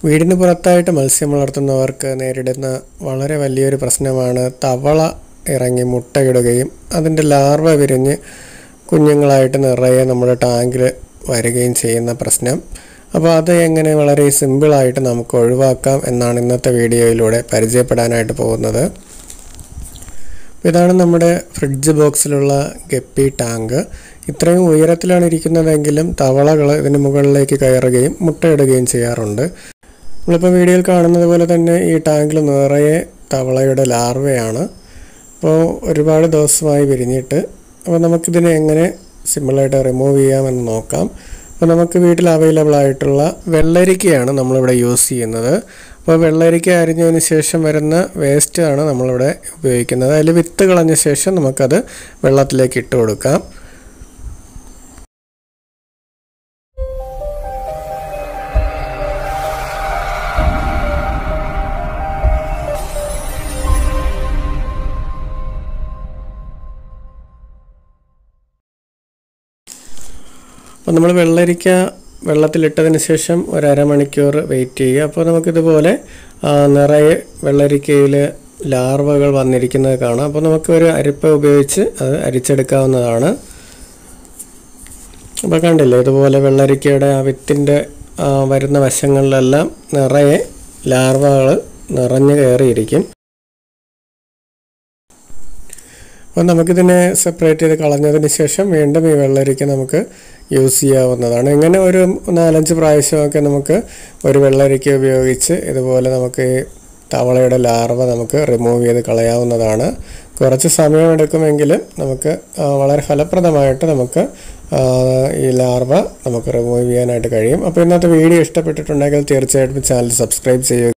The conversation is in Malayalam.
വീടിന് പുറത്തായിട്ട് മത്സ്യം വളർത്തുന്നവർക്ക് നേരിടുന്ന വളരെ വലിയൊരു പ്രശ്നമാണ് തവള ഇറങ്ങി മുട്ടയിടുകയും അതിൻ്റെ ലാർവ വിരിഞ്ഞ് കുഞ്ഞുങ്ങളായിട്ട് നിറയെ നമ്മുടെ ടാങ്കിൽ വരികയും ചെയ്യുന്ന പ്രശ്നം അപ്പോൾ അത് എങ്ങനെ വളരെ സിമ്പിളായിട്ട് നമുക്ക് ഒഴിവാക്കാം എന്നാണ് ഇന്നത്തെ വീഡിയോയിലൂടെ പരിചയപ്പെടാനായിട്ട് പോകുന്നത് അപ്പോൾ ഇതാണ് നമ്മുടെ ഫ്രിഡ്ജ് ബോക്സിലുള്ള ഗപ്പി ടാങ്ക് ഇത്രയും ഉയരത്തിലാണ് ഇരിക്കുന്നതെങ്കിലും തവളകൾ ഇതിന് മുകളിലേക്ക് കയറുകയും മുട്ടയിടുകയും ചെയ്യാറുണ്ട് നമ്മളിപ്പോൾ വീഡിയോയിൽ കാണുന്നത് പോലെ തന്നെ ഈ ടാങ്കിൽ നിറയെ തവളയുടെ ലാർവയാണ് അപ്പോൾ ഒരുപാട് ദിവസമായി വിരിഞ്ഞിട്ട് അപ്പോൾ നമുക്കിതിനെ എങ്ങനെ സിമ്പിളായിട്ട് റിമൂവ് ചെയ്യാമെന്ന് നോക്കാം അപ്പോൾ നമുക്ക് വീട്ടിൽ അവൈലബിൾ ആയിട്ടുള്ള വെള്ളരിക്കയാണ് നമ്മളിവിടെ യൂസ് ചെയ്യുന്നത് അപ്പോൾ വെള്ളരിക്ക അരിഞ്ഞതിന് ശേഷം വരുന്ന വേസ്റ്റാണ് നമ്മളിവിടെ ഉപയോഗിക്കുന്നത് അതിൽ വിത്ത് കളഞ്ഞ ശേഷം നമുക്കത് വെള്ളത്തിലേക്ക് ഇട്ട് കൊടുക്കാം അപ്പോൾ നമ്മൾ വെള്ളരിക്ക വെള്ളത്തിലിട്ടതിന് ശേഷം ഒരു അരമണിക്കൂർ വെയിറ്റ് ചെയ്യുക അപ്പോൾ നമുക്കിതുപോലെ ആ, നിറയെ വെള്ളരിക്കയിൽ ലാർവകൾ വന്നിരിക്കുന്നത് കാണാം അപ്പോൾ നമുക്ക് ഒരു അരിപ്പ ഉപയോഗിച്ച് അത് അരിച്ചെടുക്കാവുന്നതാണ് അപ്പോൾ കണ്ടില്ലേ ഇതുപോലെ വെള്ളരിക്കയുടെ ആ വിത്തിൻ്റെ ആ, വരുന്ന വശങ്ങളിലെല്ലാം നിറയെ ലാർവകൾ നിറഞ്ഞു കയറിയിരിക്കും അപ്പോൾ നമുക്കിതിനെ സെപ്പറേറ്റ് ചെയ്ത് കളഞ്ഞതിന് ശേഷം വീണ്ടും ഈ വെള്ളരിക്ക നമുക്ക് യൂസ് ചെയ്യാവുന്നതാണ് ഇങ്ങനെ ഒരു നാലഞ്ച് പ്രാവശ്യമൊക്കെ നമുക്ക് ഒരു വെള്ളരിക്ക ഉപയോഗിച്ച് ഇതുപോലെ നമുക്ക് ഈ തവളയുടെ ലാർവ നമുക്ക് റിമൂവ് ചെയ്ത് കളയാവുന്നതാണ് കുറച്ച് സമയമെടുക്കുമെങ്കിലും നമുക്ക് ആ, വളരെ ഫലപ്രദമായിട്ട് നമുക്ക് ആ, ഈ ലാർവ നമുക്ക് റിമൂവ് ചെയ്യാനായിട്ട് കഴിയും അപ്പോൾ ഇന്നത്തെ വീഡിയോ ഇഷ്ടപ്പെട്ടിട്ടുണ്ടെങ്കിൽ തീർച്ചയായിട്ടും ചാനൽ സബ്സ്ക്രൈബ് ചെയ്യുക